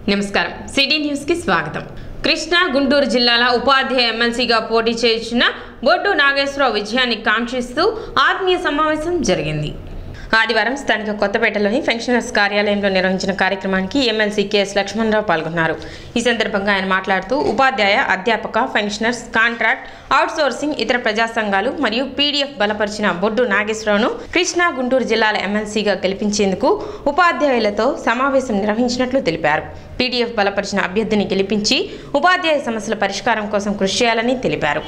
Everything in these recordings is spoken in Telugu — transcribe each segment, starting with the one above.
నమస్కారం సిటీ న్యూస్ కి స్వాగతం కృష్ణా గుంటూరు జిల్లాల ఉపాధ్యాయ ఎమ్మెల్సీగా పోటీ చేసిన బొడ్డు నాగేశ్వరరావు విజయాన్ని కాంక్షిస్తూ ఆత్మీయ సమావేశం జరిగింది ఆదివారం స్థానిక కొత్తపేటలోని పెన్షనర్స్ కార్యాలయంలో నిర్వహించిన కార్యక్రమానికి ఎమ్మెల్సీ కెఎస్ లక్ష్మణరావు పాల్గొన్నారు ఈ సందర్భంగా ఆయన మాట్లాడుతూ ఉపాధ్యాయ అధ్యాపక పెన్షనర్స్ కాంట్రాక్ట్ అవుట్సోర్సింగ్ ఇతర ప్రజా సంఘాలు మరియు పీడీఎఫ్ బలపరిచిన బొడ్డు నాగేశ్వరరావును కృష్ణా గుంటూరు జిల్లాల ఎమ్మెల్సీగా గెలిపించేందుకు ఉపాధ్యాయులతో సమావేశం నిర్వహించినట్లు తెలిపారు పీడీఎఫ్ బలపరిచిన అభ్యర్థిని గెలిపించి ఉపాధ్యాయ సమస్యల పరిష్కారం కోసం కృషి చేయాలని తెలిపారు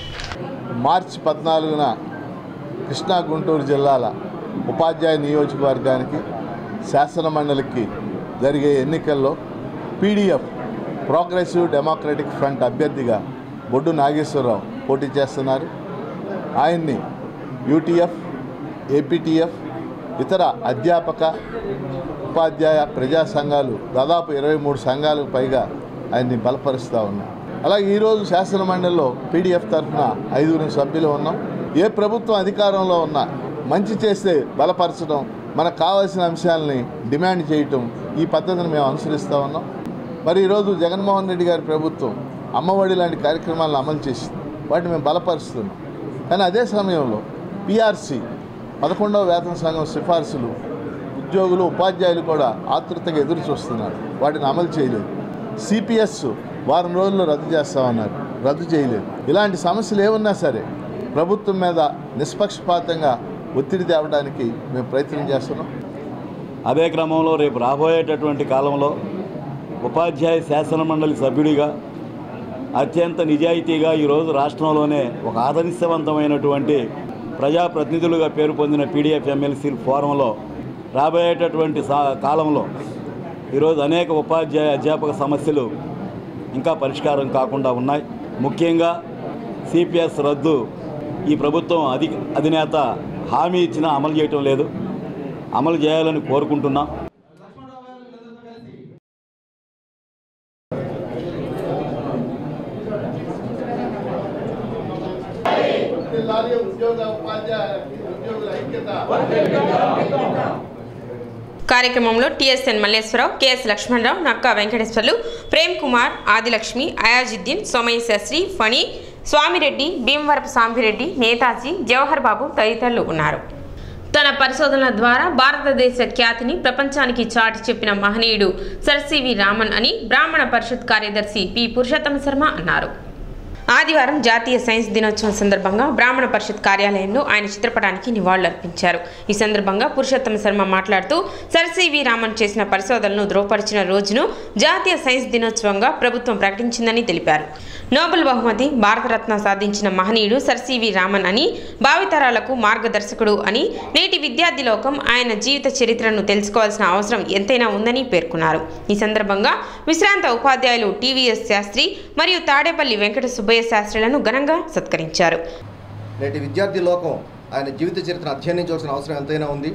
మార్చి పద్నాలుగున కృష్ణా గుంటూరు జిల్లాల ఉపాధ్యాయ నియోజకవర్గానికి శాసన మండలికి జరిగే ఎన్నికల్లో పీడీఎఫ్ ప్రోగ్రెసివ్ డెమోక్రటిక్ ఫ్రంట్ అభ్యర్థిగా బొడ్డు నాగేశ్వరరావు పోటీ చేస్తున్నారు ఆయన్ని యూటీఎఫ్ ఏపీటీఎఫ్ ఇతర అధ్యాపక ఉపాధ్యాయ ప్రజా సంఘాలు దాదాపు ఇరవై మూడు సంఘాలకు పైగా ఆయన్ని బలపరుస్తూ ఉన్నాయి అలాగే ఈరోజు శాసన మండలిలో పీడీఎఫ్ తరఫున ఐదుగురు సభ్యులు ఉన్నాం ఏ ప్రభుత్వం అధికారంలో ఉన్నా మంచి చేస్తే బలపరచడం మనకు కావాల్సిన అంశాలని డిమాండ్ చేయటం ఈ పద్ధతిని మేము అనుసరిస్తూ ఉన్నాం మరి ఈరోజు జగన్మోహన్ రెడ్డి గారి ప్రభుత్వం అమ్మఒడి లాంటి కార్యక్రమాలను అమలు చేసింది వాటిని మేము బలపరుస్తున్నాం కానీ అదే సమయంలో పిఆర్సి పదకొండవ వేతన సంఘం సిఫార్సులు ఉద్యోగులు ఉపాధ్యాయులు కూడా ఆతృతగా ఎదురు చూస్తున్నారు వాటిని అమలు చేయలేదు సిపిఎస్ వారం రోజుల్లో రద్దు చేస్తామన్నారు రద్దు చేయలేదు ఇలాంటి సమస్యలు ఏమున్నా సరే ప్రభుత్వం మీద నిష్పక్షపాతంగా ఒత్తిడి తేవడానికి మేము ప్రయత్నం చేస్తున్నాం అదే క్రమంలో రేపు రాబోయేటటువంటి కాలంలో ఉపాధ్యాయ శాసన మండలి సభ్యుడిగా అత్యంత నిజాయితీగా ఈరోజు రాష్ట్రంలోనే ఒక ఆదర్శవంతమైనటువంటి ప్రజాప్రతినిధులుగా పేరు పొందిన పీడీఎఫ్ ఎమ్మెల్సీ ఫోరంలో రాబోయేటటువంటి సా కాలంలో ఈరోజు అనేక ఉపాధ్యాయ అధ్యాపక సమస్యలు ఇంకా పరిష్కారం కాకుండా ఉన్నాయి ముఖ్యంగా సిపిఎస్ రద్దు ఈ ప్రభుత్వం అధి అధినేత హామీ ఇచ్చినా అమలు చేయటం లేదు అమలు చేయాలని కోరుకుంటున్నాం ఉద్యోగ ఉపాధ్యాయ ఉద్యోగుల ఐక్యత కార్యక్రమంలో టిఎస్ఎన్ మల్లేశ్వరరావు కెఎస్ లక్ష్మణరావు నక్కా వెంకటేశ్వర్లు ప్రేమ్ కుమార్ ఆదిలక్ష్మి అయాజుద్దీన్ సోమయ్య శాస్త్రి ఫణి స్వామిరెడ్డి భీమవరపు సాంబిరెడ్డి నేతాజీ జవహర్ బాబు తదితరులు ఉన్నారు తన పరిశోధనల ద్వారా భారతదేశ ఖ్యాతిని ప్రపంచానికి చాటి చెప్పిన మహనీయుడు సర్ సివి రామన్ అని బ్రాహ్మణ పరిషత్ కార్యదర్శి పి పురుషోత్తమ శర్మ అన్నారు ఆదివారం జాతీయ సైన్స్ దినోత్సవం సందర్భంగా బ్రాహ్మణ పరిషత్ కార్యాలయంలో ఆయన చిత్రపటానికి నివాళులర్పించారు ఈ సందర్భంగా పురుషోత్తమ శర్మ మాట్లాడుతూ సర్ సివి రామన్ చేసిన పరిశోధనలను ధృవపరిచిన రోజును జాతీయ సైన్స్ దినోత్సవంగా ప్రభుత్వం ప్రకటించిందని తెలిపారు నోబెల్ బహుమతి భారతరత్న సాధించిన మహనీయుడు సర్ సివి రామన్ అని భావితరాలకు మార్గదర్శకుడు అని నేటి విద్యార్థి లోకం ఆయన జీవిత చరిత్రను తెలుసుకోవాల్సిన అవసరం ఎంతైనా ఉందని పేర్కొన్నారు ఈ సందర్భంగా విశ్రాంత ఉపాధ్యాయులు టీవీఎస్ శాస్త్రి మరియు తాడేపల్లి వెంకట సుబ్బయ్య శాస్త్రులను ఘనంగా సత్కరించారు నేటి విద్యార్థి లోకం ఆయన జీవిత చరిత్రను అధ్యయనించవలసిన అవసరం ఎంతైనా ఉంది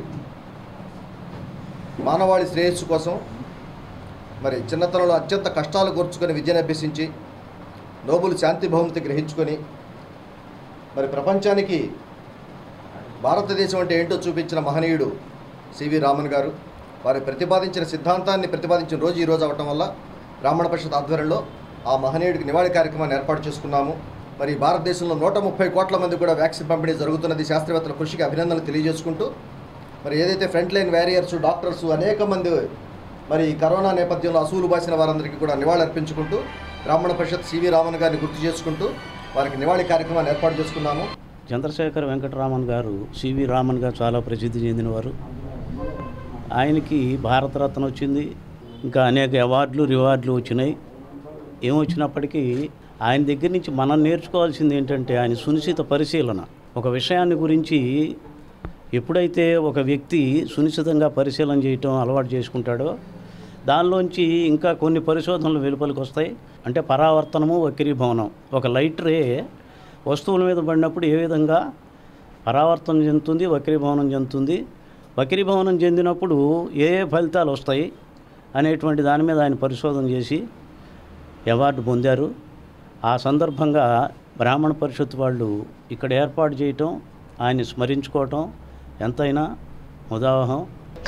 మానవాళి శ్రేయస్సు కోసం మరి చిన్నతనంలో అత్యంత కష్టాలు కూర్చుకొని విద్యను అభ్యసించి నోబుల్ శాంతి బహుమతి గ్రహించుకొని మరి ప్రపంచానికి భారతదేశం అంటే ఏంటో చూపించిన మహనీయుడు సివి రామన్ గారు వారు ప్రతిపాదించిన సిద్ధాంతాన్ని ప్రతిపాదించిన రోజు ఈ రోజు అవటం వల్ల బ్రాహ్మణ పరిషత్ ఆధ్వర్యంలో ఆ మహనీయుడికి నివాళి కార్యక్రమాన్ని ఏర్పాటు చేసుకున్నాము మరి భారతదేశంలో నూట ముప్పై కోట్ల మంది కూడా వ్యాక్సిన్ పంపిణీ జరుగుతున్నది శాస్త్రవేత్తల కృషికి అభినందనలు తెలియజేసుకుంటూ మరి ఏదైతే ఫ్రంట్ లైన్ వ్యారియర్స్ డాక్టర్స్ అనేక మంది మరి ఈ కరోనా నేపథ్యంలో అసూలు బాసిన వారందరికీ కూడా నివాళి అర్పించుకుంటూ బ్రాహ్మణ పరిషత్ సివి రామన్ గారిని గుర్తు చేసుకుంటూ వారికి నివాళి కార్యక్రమాన్ని ఏర్పాటు చేసుకున్నాము చంద్రశేఖర్ వెంకటరామన్ గారు సివి రామన్ గారు చాలా ప్రసిద్ధి చెందినవారు ఆయనకి భారతరత్న వచ్చింది ఇంకా అనేక అవార్డులు రివార్డులు వచ్చినాయి ఏమొచ్చినప్పటికీ ఆయన దగ్గర నుంచి మనం నేర్చుకోవాల్సింది ఏంటంటే ఆయన సునిశ్చిత పరిశీలన ఒక విషయాన్ని గురించి ఎప్పుడైతే ఒక వ్యక్తి సునిశ్చితంగా పరిశీలన చేయటం అలవాటు చేసుకుంటాడో దానిలోంచి ఇంకా కొన్ని పరిశోధనలు వెలుపలికి వస్తాయి అంటే పరావర్తనము వక్రీభవనం ఒక లైట్ రే వస్తువుల మీద పడినప్పుడు ఏ విధంగా పరావర్తనం చెందుతుంది వక్రీభవనం చెందుతుంది వక్రీభవనం చెందినప్పుడు ఏ ఏ ఫలితాలు వస్తాయి అనేటువంటి దాని మీద ఆయన పరిశోధన చేసి అవార్డు పొందారు ఆ సందర్భంగా బ్రాహ్మణ పరిషత్ వాళ్ళు ఇక్కడ ఏర్పాటు చేయటం ఆయన్ని స్మరించుకోవటం ఎంతైనా ముదావహం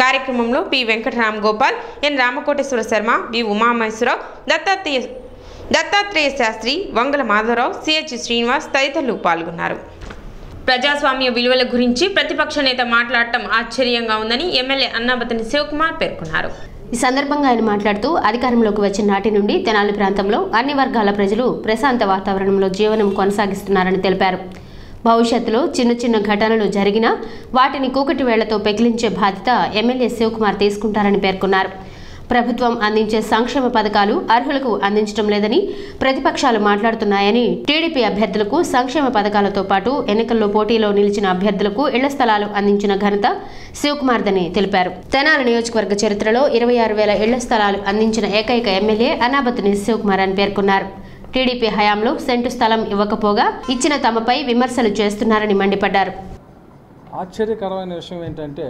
కార్యక్రమంలో P Venkataram Gopal N Ramakoteswara Sarma V Umamaheswararao Dattatreya Dattatreya Sastry Vangala Madhavarao CH Srinivas తదితరులు పాల్గొన్నారు ప్రజాస్వామ్య విలువల గురించి ప్రతిపక్ష నేత మాట్లాడటం ఆశ్చర్యంగా ఉందని ఎమ్మెల్యే అన్నాబతని శివకుమార్ పేర్కొన్నారు ఈ సందర్భంగా ఆయన మాట్లాడుతూ అధికారంలోకి వచ్చిన నాటి నుండి తెనాలి ప్రాంతంలో అన్ని వర్గాల ప్రజలు ప్రశాంత వాతావరణంలో జీవనం కొనసాగిస్తున్నారని తెలిపారు భవిష్యత్తులో చిన్న చిన్న ఘటనలు జరిగినా వాటిని కూకటి వేళ్లతో పెకిలించే బాధ్యత ఎమ్మెల్యే శివకుమార్ తీసుకుంటారని పేర్కొన్నారు ప్రభుత్వం అందించే సంక్షేమ పథకాలు అర్హులకు అందించడం లేదని ప్రతిపక్షాలు మాట్లాడుతున్నాయని టీడీపీ అభ్యర్థులకు సంక్షేమ పథకాలతో పాటు ఎన్నికల్లో పోటీలో నిలిచిన అభ్యర్థులకు ఇళ్ల స్థలాలు అందించిన ఘనత శివకుమార్దని తెలిపారు తెనాలి నియోజకవర్గ చరిత్రలో ఇరవై ఆరు వేల ఇళ్ల స్థలాలు అందించిన ఏకైక ఎమ్మెల్యే అనాబతుని శివకుమార్ అని పేర్కొన్నారు టీడీపీ హయాంలో సెంటు స్థలం ఇవ్వకపోగా ఇచ్చిన తమపై విమర్శలు చేస్తున్నారని మండిపడ్డారు ఆశ్చర్యకరమైన విషయం ఏంటంటే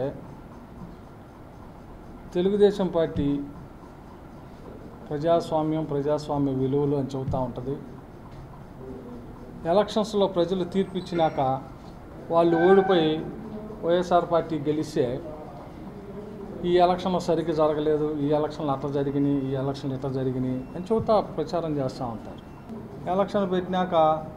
తెలుగుదేశం పార్టీ ప్రజాస్వామ్యం ప్రజాస్వామ్య విలువలు అని చెబుతూ ఉంటుంది ఎలక్షన్స్లో ప్రజలు తీర్పు ఇచ్చినాక వాళ్ళు ఓడిపోయి వైఎస్ఆర్ పార్టీ గెలిస్తే ఈ ఎలక్షన్లో సరిగ్గా జరగలేదు ఈ ఎలక్షన్లు అట్లా జరిగినాయి ఈ ఎలక్షన్లు ఇట్లా జరిగినాయి అని చెబుతా ప్రచారం చేస్తూ ఉంటారు ఎలక్షన్ పెట్టినాక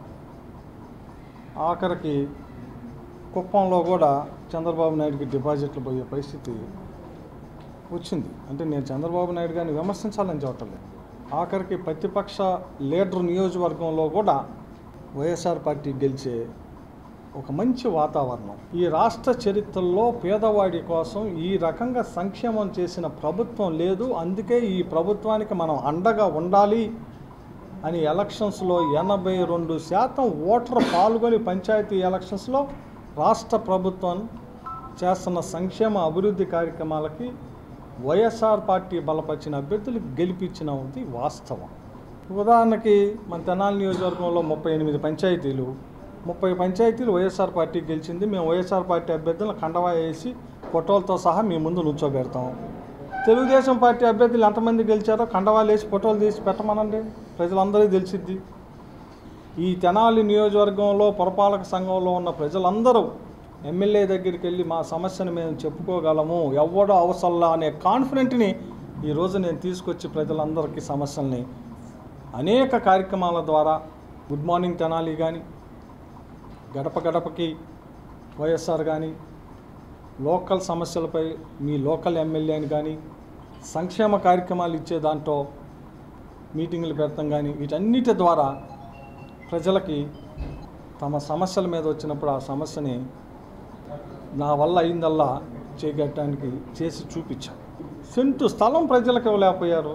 ఆఖరికి కుప్పంలో కూడా చంద్రబాబు నాయుడుకి డిపాజిట్లు పోయే పరిస్థితి వచ్చింది అంటే నేను చంద్రబాబు నాయుడు గారిని విమర్శించాలని చూడలేదు ఆఖరికి ప్రతిపక్ష లీడర్ నియోజకవర్గంలో కూడా వైఎస్ఆర్ పార్టీ గెలిచే ఒక మంచి వాతావరణం ఈ రాష్ట్ర చరిత్రలో పేదవాడి కోసం ఈ రకంగా సంక్షేమం చేసిన ప్రభుత్వం లేదు అందుకే ఈ ప్రభుత్వానికి మనం అండగా ఉండాలి అని ఎలక్షన్స్లో ఎనభై రెండు శాతం ఓటర్ పాల్గొని పంచాయతీ ఎలక్షన్స్లో రాష్ట్ర ప్రభుత్వం చేస్తున్న సంక్షేమ అభివృద్ధి కార్యక్రమాలకి వైఎస్ఆర్ పార్టీ బలపరిచిన అభ్యర్థులు గెలిపించినది వాస్తవం ఉదాహరణకి మన తెనాలి నియోజకవర్గంలో ముప్పై ఎనిమిది పంచాయతీలు ముప్పై పంచాయతీలు వైఎస్ఆర్ పార్టీ గెలిచింది మేము వైఎస్ఆర్ పార్టీ అభ్యర్థులను కండవా వేసి ఫోటోలతో సహా మీ ముందు నుంచోబెడతాం తెలుగుదేశం పార్టీ అభ్యర్థులు ఎంతమంది గెలిచారో కండవాలు వేసి ఫోటోలు తీసి పెట్టమనండి ప్రజలందరికీ తెలిసిద్ది ఈ తెనాలి నియోజకవర్గంలో పురపాలక సంఘంలో ఉన్న ప్రజలందరూ ఎమ్మెల్యే దగ్గరికి వెళ్ళి మా సమస్యను మేము చెప్పుకోగలము ఎవడో అవసరంలా అనే కాన్ఫిడెంట్ని ఈరోజు నేను తీసుకొచ్చి ప్రజలందరికీ సమస్యల్ని అనేక కార్యక్రమాల ద్వారా గుడ్ మార్నింగ్ తెనాలి కానీ గడప గడపకి వైఎస్ఆర్ కానీ లోకల్ సమస్యలపై మీ లోకల్ ఎమ్మెల్యేని కానీ సంక్షేమ కార్యక్రమాలు ఇచ్చే దాంట్లో మీటింగులు పెడతాం కానీ వీటన్నిటి ద్వారా ప్రజలకి తమ సమస్యల మీద వచ్చినప్పుడు ఆ సమస్యని నా వల్ల అయిందల్లా చేయగట్టడానికి చేసి చూపించాం సెంటు స్థలం ప్రజలకు ఇవ్వలేకపోయారు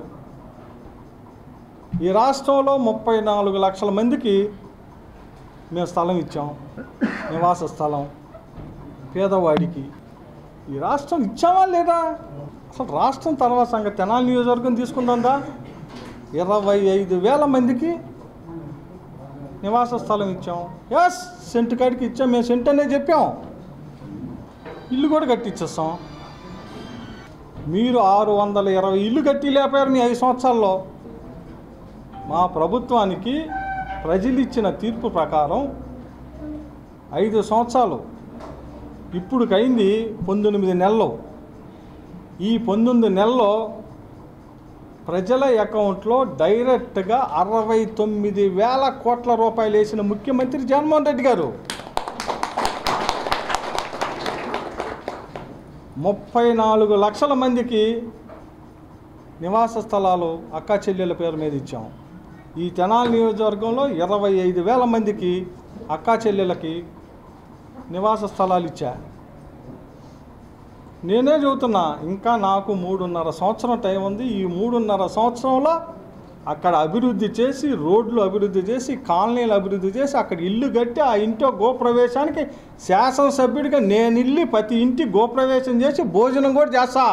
ఈ రాష్ట్రంలో ముప్పై నాలుగు లక్షల మందికి మేము స్థలం ఇచ్చాం నివాస స్థలం పేదవాడికి ఈ రాష్ట్రం ఇచ్చామా లేదా అసలు రాష్ట్రం తర్వాత సంగతి తెనాలి నియోజకవర్గం తీసుకుందా ఇరవై ఐదు వేల మందికి నివాస స్థలం ఇచ్చాం ఎస్ సెంటు కాడికి ఇచ్చాం మేము సెంట్ అనే చెప్పాం ఇల్లు కూడా కట్టించేస్తాం మీరు ఆరు వందల ఇరవై ఇల్లు కట్టి లేపారు మీ ఐదు సంవత్సరాల్లో మా ప్రభుత్వానికి ప్రజలు ఇచ్చిన తీర్పు ప్రకారం ఐదు సంవత్సరాలు ఇప్పుడుకైంది పంతొమ్మిది నెలలు ఈ పంతొమ్మిది నెలల్లో ప్రజల అకౌంట్లో డైరెక్ట్గా అరవై తొమ్మిది వేల కోట్ల రూపాయలు వేసిన ముఖ్యమంత్రి జగన్మోహన్ రెడ్డి గారు ముప్పై నాలుగు లక్షల మందికి నివాస స్థలాలు అక్కా చెల్లెల పేరు మీద ఇచ్చాం ఈ తెనాలి నియోజకవర్గంలో ఇరవై ఐదు వేల మందికి అక్కా చెల్లెలకి నివాస స్థలాలు ఇచ్చా నేనే చెబుతున్నా ఇంకా నాకు మూడున్నర సంవత్సరం టైం ఉంది ఈ మూడున్నర సంవత్సరంలో అక్కడ అభివృద్ధి చేసి రోడ్లు అభివృద్ధి చేసి కాలనీలు అభివృద్ధి చేసి అక్కడ ఇల్లు కట్టి ఆ ఇంట్లో గోప్రవేశానికి శాసనసభ్యుడిగా నేను ఇల్లి ప్రతి ఇంటి గోప్రవేశం చేసి భోజనం కూడా చేస్తా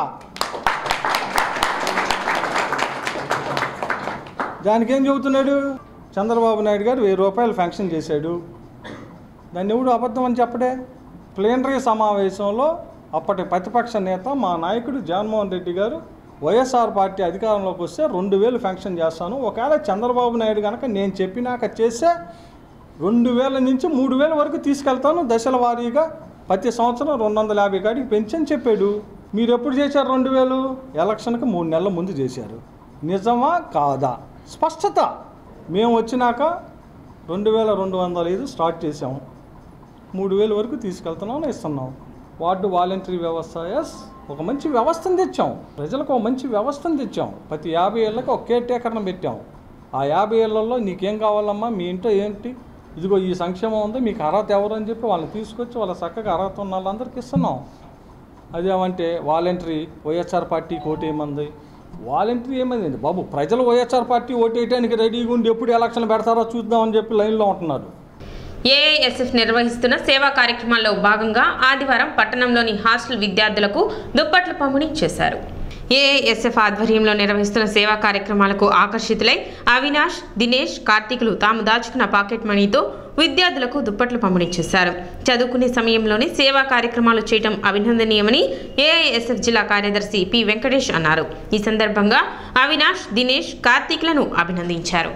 దానికి ఏం చెబుతున్నాడు చంద్రబాబు నాయుడు గారు వెయ్యి రూపాయలు ఫంక్షన్ చేశాడు దాన్ని ఎవడు అబద్ధం అని చెప్పడే ప్లేనరీ సమావేశంలో అప్పటి ప్రతిపక్ష నేత మా నాయకుడు జగన్మోహన్ రెడ్డి గారు వైఎస్ఆర్ పార్టీ అధికారంలోకి వస్తే రెండు వేలు ఫంక్షన్ చేస్తాను ఒకవేళ చంద్రబాబు నాయుడు కనుక నేను చెప్పినాక చేస్తే రెండు వేల నుంచి మూడు వేల వరకు తీసుకెళ్తాను దశల వారీగా ప్రతి సంవత్సరం రెండు వందల యాభై కాడికి పెంచని చెప్పాడు మీరు ఎప్పుడు చేశారు రెండు వేలు ఎలక్షన్కి మూడు నెలల ముందు చేశారు నిజమా కాదా స్పష్టత మేము వచ్చినాక రెండు వేల రెండు వందల ఐదు స్టార్ట్ చేసాము మూడు వేలు వరకు తీసుకెళ్తున్నాం ఇస్తున్నాం వార్డు వాలంటరీ వ్యవస్థ ఎస్ ఒక మంచి వ్యవస్థను తెచ్చాం ప్రజలకు ఒక మంచి వ్యవస్థను తెచ్చాం ప్రతి యాభై ఏళ్ళకి ఒక కేర్ టేకర్ను పెట్టాం ఆ యాభై ఏళ్ళల్లో నీకేం కావాలమ్మా మీ ఇంట్లో ఏంటి ఇదిగో ఈ సంక్షేమం ఉంది మీకు అర్హత ఎవరు అని చెప్పి వాళ్ళని తీసుకొచ్చి వాళ్ళ చక్కగా అర్హత ఉన్న వాళ్ళందరికీ ఇస్తున్నాం అదేమంటే వాలంటరీ వైఎస్ఆర్ పార్టీకి ఓటేయమంది వాలంటరీ ఏమైంది బాబు ప్రజలు వైఎస్ఆర్ పార్టీ ఓటేయడానికి రెడీగా ఉండి ఎప్పుడు ఎలక్షన్ పెడతారో చూద్దామని చెప్పి లైన్లో ఉంటున్నారు ఏఐఎస్ఎఫ్ నిర్వహిస్తున్న సేవా కార్యక్రమాల్లో భాగంగా ఆదివారం పట్టణంలోని హాస్టల్ విద్యార్థులకు దుప్పట్ల పంపిణీ చేశారు ఏఐఎస్ఎఫ్ ఆధ్వర్యంలో నిర్వహిస్తున్న సేవా కార్యక్రమాలకు ఆకర్షితులై అవినాష్ దినేష్ కార్తీకులు తాము దాచుకున్న పాకెట్ మనీతో విద్యార్థులకు దుప్పట్లు పంపిణీ చేశారు చదువుకునే సమయంలోనే సేవా కార్యక్రమాలు చేయడం అభినందనీయమని ఏఐఎస్ఎఫ్ జిల్లా కార్యదర్శి పి వెంకటేష్ అన్నారు ఈ సందర్భంగా అవినాష్ దినేష్ కార్తీక్లను అభినందించారు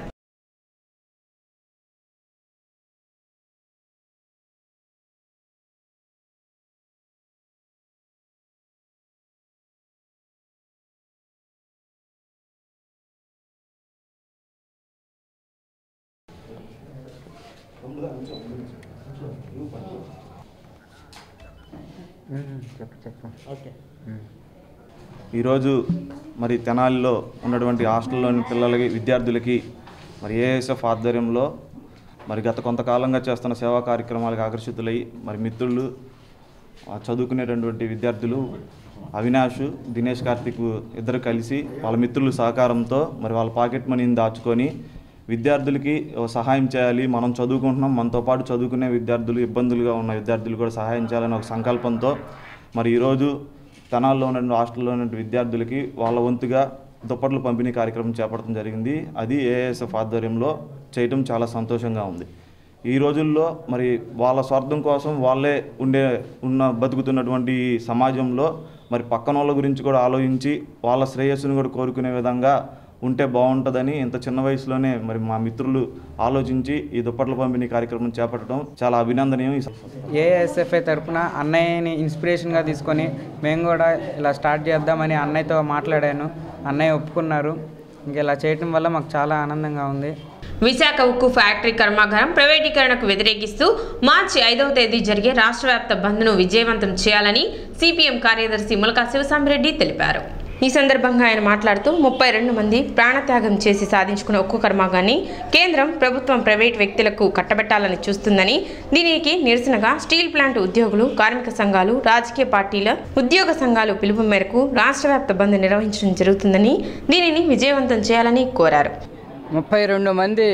ఈరోజు మరి తెనాలిలో ఉన్నటువంటి హాస్టల్లోని పిల్లలకి విద్యార్థులకి మరి ఏఎస్ఎఫ్ ఆధ్వర్యంలో మరి గత కొంతకాలంగా చేస్తున్న సేవా కార్యక్రమాలకు ఆకర్షితులై మరి మిత్రులు ఆ చదువుకునేటటువంటి విద్యార్థులు అవినాష్ దినేష్ కార్తిక్ ఇద్దరు కలిసి వాళ్ళ మిత్రుల సహకారంతో మరి వాళ్ళ పాకెట్ మనీని దాచుకొని విద్యార్థులకి ఓ సహాయం చేయాలి మనం చదువుకుంటున్నాం మనతో పాటు చదువుకునే విద్యార్థులు ఇబ్బందులుగా ఉన్న విద్యార్థులు కూడా సహాయం చేయాలని ఒక సంకల్పంతో మరి ఈరోజు తెనాల్లో ఉన్న హాస్టల్లో ఉన్న విద్యార్థులకి వాళ్ళ వంతుగా దుప్పట్లు పంపిణీ కార్యక్రమం చేపట్టడం జరిగింది అది ఏఎస్ఎఫ్ ఆధ్వర్యంలో చేయటం చాలా సంతోషంగా ఉంది ఈ రోజుల్లో మరి వాళ్ళ స్వార్థం కోసం వాళ్ళే ఉండే ఉన్న బతుకుతున్నటువంటి ఈ సమాజంలో మరి పక్కన వాళ్ళ గురించి కూడా ఆలోచించి వాళ్ళ శ్రేయస్సును కూడా కోరుకునే విధంగా ఉంటే బాగుంటుందని ఇంత చిన్న వయసులోనే మరి మా మిత్రులు ఆలోచించి ఈ దుప్పట్ల పంపిణీ కార్యక్రమం చేపట్టడం చాలా అభినందనీయం ఈ ఏఎస్ఎఫ్ఐ తరపున అన్నయ్యని ఇన్స్పిరేషన్గా తీసుకొని మేము కూడా ఇలా స్టార్ట్ చేద్దామని అన్నయ్యతో మాట్లాడాను అన్నయ్య ఒప్పుకున్నారు ఇంక ఇలా చేయటం వల్ల మాకు చాలా ఆనందంగా ఉంది విశాఖ ఉక్కు ఫ్యాక్టరీ కర్మాగారం ప్రైవేటీకరణకు వ్యతిరేకిస్తూ మార్చి ఐదవ తేదీ జరిగే రాష్ట్ర వ్యాప్త బంద్ను విజయవంతం చేయాలని సిపిఎం కార్యదర్శి ములకా శివసామిరెడ్డి తెలిపారు ఈ సందర్భంగా ఆయన మాట్లాడుతూ ముప్పై రెండు మంది ప్రాణత్యాగం చేసి సాధించుకున్న ఉక్కు కర్మాగాన్ని కేంద్రం ప్రభుత్వం ప్రైవేట్ వ్యక్తులకు కట్టబెట్టాలని చూస్తుందని దీనికి నిరసనగా స్టీల్ ప్లాంట్ ఉద్యోగులు కార్మిక సంఘాలు రాజకీయ పార్టీల ఉద్యోగ సంఘాలు పిలుపు మేరకు రాష్ట్ర వ్యాప్త బంద్ నిర్వహించడం జరుగుతుందని దీనిని విజయవంతం చేయాలని కోరారు ముప్పై రెండు మంది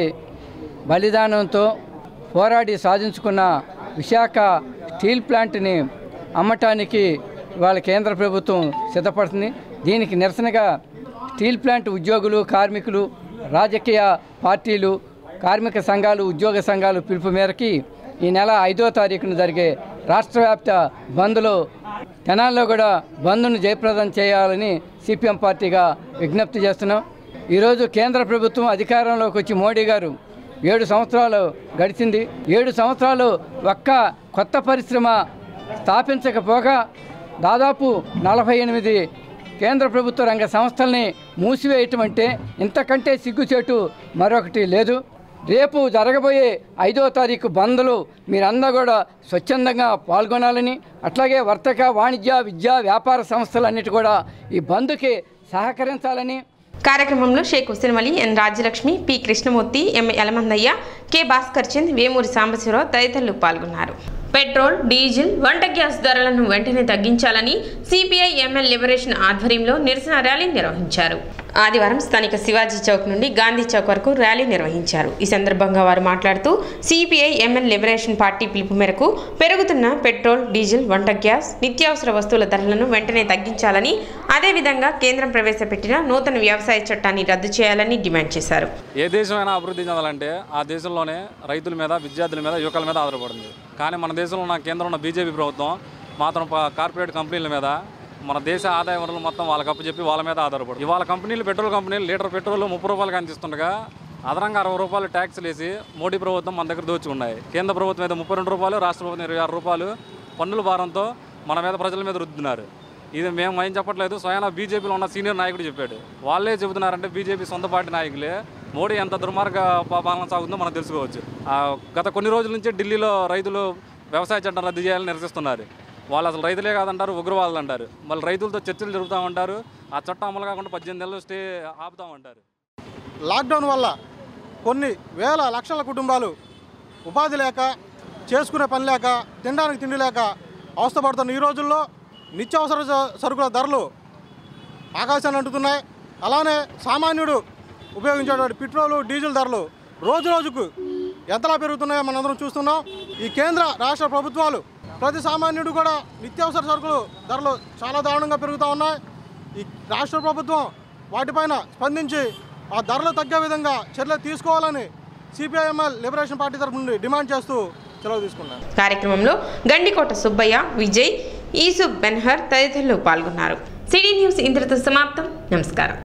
బలిదానంతో పోరాడి సాధించుకున్న విశాఖ స్టీల్ ప్లాంట్ని అమ్మటానికి వాళ్ళ కేంద్ర ప్రభుత్వం సిద్ధపడుతుంది దీనికి నిరసనగా స్టీల్ ప్లాంట్ ఉద్యోగులు కార్మికులు రాజకీయ పార్టీలు కార్మిక సంఘాలు ఉద్యోగ సంఘాలు పిలుపు మేరకి ఈ నెల ఐదో తారీఖున జరిగే రాష్ట్ర వ్యాప్త బంద్లో తెనాల్లో కూడా బంద్ను జయప్రదం చేయాలని సిపిఎం పార్టీగా విజ్ఞప్తి చేస్తున్నాం ఈరోజు కేంద్ర ప్రభుత్వం అధికారంలోకి వచ్చి మోడీ గారు ఏడు సంవత్సరాలు గడిచింది ఏడు సంవత్సరాలు ఒక్క కొత్త పరిశ్రమ స్థాపించకపోగా దాదాపు నలభై ఎనిమిది కేంద్ర ప్రభుత్వ రంగ సంస్థల్ని మూసివేయటం అంటే ఇంతకంటే సిగ్గుచేటు మరొకటి లేదు రేపు జరగబోయే ఐదో తారీఖు బంద్లు మీరందరూ కూడా స్వచ్ఛందంగా పాల్గొనాలని అట్లాగే వర్తక వాణిజ్య విద్యా వ్యాపార సంస్థలన్నిటి కూడా ఈ బంద్కి సహకరించాలని కార్యక్రమంలో Sheikh Hussain Ali N Rajyalakshmi P Krishnamurthy M Yalamandaiah K Bhaskar Chand Vemuri Sambasivarao తదితరులు పాల్గొన్నారు పెట్రోల్ డీజిల్ వంట గ్యాస్ ధరలను వెంటనే తగ్గించాలని సిపిఐ ఎంఎల్ లిబరేషన్ ఆధ్వర్యంలో నిరసన ర్యాలీ నిర్వహించారు ఆదివారం స్థానిక శివాజీ చౌక్ నుండి గాంధీ చౌక్ వరకు ర్యాలీ నిర్వహించారు ఈ సందర్భంగా వారు మాట్లాడుతూ సిపిఐ ఎంఎల్ లిబరేషన్ పార్టీ పిలుపు మేరకు పెరుగుతున్న పెట్రోల్ డీజిల్ వంట గ్యాస్ నిత్యావసర వస్తువుల ధరలను వెంటనే తగ్గించాలని అదేవిధంగా కేంద్రం ప్రవేశపెట్టిన నూతన వ్యవసాయ చట్టాన్ని రద్దు చేయాలని డిమాండ్ చేశారు ఏ దేశమైనా అభివృద్ధి చెందాలంటే ఆ దేశంలోనే రైతుల మీద విద్యార్థుల మీద యువకుల మీద ఆధారపడింది కానీ మన దేశంలో ఉన్న కేంద్రంలో ఉన్న బీజేపీ ప్రభుత్వం మాత్రం ప- కార్పొరేట్ కంపెనీల మీద మన దేశ ఆదాయ వనరులు మొత్తం వాళ్ళకి అప్పచెప్పి వాళ్ళ మీద ఆధారపడి ఇవాళ కంపెనీలు పెట్రోల్ కంపెనీలు లీటర్ పెట్రోల్ ముప్పై రూపాయలకి అందిస్తుండగా అదనంగా అరవై రూపాయలు ట్యాక్స్లు వేసి మోడీ ప్రభుత్వం మన దగ్గర దోచుకున్నాయి కేంద్ర ప్రభుత్వం మీద ముప్పై రెండు రూపాయలు రాష్ట్ర ప్రభుత్వం ఇరవై ఆరు రూపాయలు పన్నుల భారంతో మన మీద ప్రజల మీద రుద్దుతున్నారు ఇది మేము ఏం చెప్పట్లేదు స్వయాన బీజేపీలో ఉన్న సీనియర్ నాయకుడు చెప్పాడు వాళ్ళే చెబుతున్నారంటే బీజేపీ సొంత పార్టీ నాయకులే మోడీ ఎంత దుర్మార్గ పా- పాలన సాగుతుందో మనం తెలుసుకోవచ్చు ఆ, గత కొన్ని రోజుల నుంచి ఢిల్లీలో రైతులు వ్యవసాయ చట్టం రద్దు చేయాలని నిరసిస్తున్నారు వాళ్ళు అసలు రైతులే కాదంటారు ఉగ్రవాదులు అంటారు మళ్ళీ రైతులతో చర్చలు జరుపుతామంటారు ఆ చట్టం అమలు కాకుండా పద్దెనిమిది నెలలు స్టే ఆపుతామంటారు లాక్డౌన్ వల్ల కొన్ని వేల లక్షల కుటుంబాలు ఉపాధి లేక చేసుకునే పని లేక తినడానికి తిండి లేక అవస్థపడుతున్న ఈ రోజుల్లో నిత్యావసర స- సరుకుల ధరలు ఆకాశాన్ని అంటుతున్నాయి అలానే సామాన్యుడు ఉపయోగించేటువంటి పెట్రోలు డీజిల్ ధరలు రోజు రోజుకు ఎంతలా పెరుగుతున్నాయో మనందరం చూస్తున్నాం ఈ కేంద్ర రాష్ట్ర ప్రభుత్వాలు ప్రతి సామాన్యుడు కూడా నిత్యావసర సరుకులు ధరలు చాలా దారుణంగా పెరుగుతూ ఉన్నాయి ఈ రాష్ట్ర ప్రభుత్వం వాటిపైన స్పందించి ఆ ధరలు తగ్గే విధంగా చర్యలు తీసుకోవాలని సిపిఐఎంఎల్ లిబరేషన్ పార్టీ తరఫు నుండి డిమాండ్ చేస్తూ సెలవు తీసుకున్నాను కార్యక్రమంలో గండికోట సుబ్బయ్య విజయ్ ఈసుఫ్ బెన్హర్ తదితరులు పాల్గొన్నారు సిటీ న్యూస్ ఇంతటితో సమాప్తం నమస్కారం